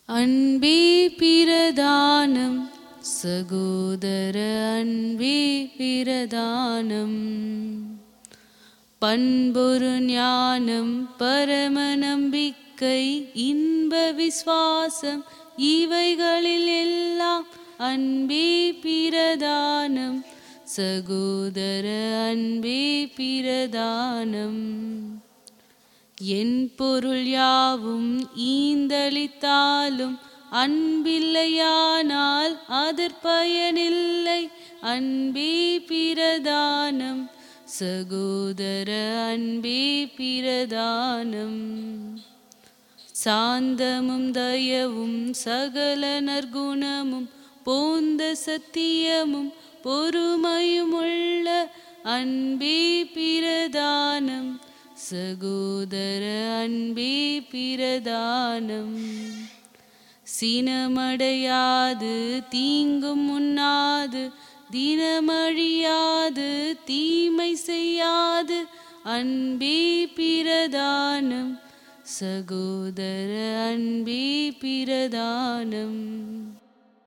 அன்பே பிரதானம் சகோதர அன்பே பிரதானம் பண்பொரு ஞானம் பரம நம்பிக்கை இன்ப விசுவாசம் இவைகளில் எல்லாம் அன்பே பிரதானம் சகோதர அன்பே பிரதானம் என் பொருள் யாவும் ஈந்தளித்தாலும் அன்பில்லையானால் அதற் பயனில்லை அன்பே பிரதானம் சகோதர அன்பே பிரதானம் சாந்தமும் தயவும் சகல நற்குணமும் போந்த சத்தியமும் பொறுமையும் உள்ள அன்பே பிரதானம் சகோதர அன்பே பிரதானம் சினமடையாது தீங்கும் உண்ணாது தினமழியாது தீமை செய்யாது அன்பே பிரதானம் சகோதர அன்பே பிரதானம்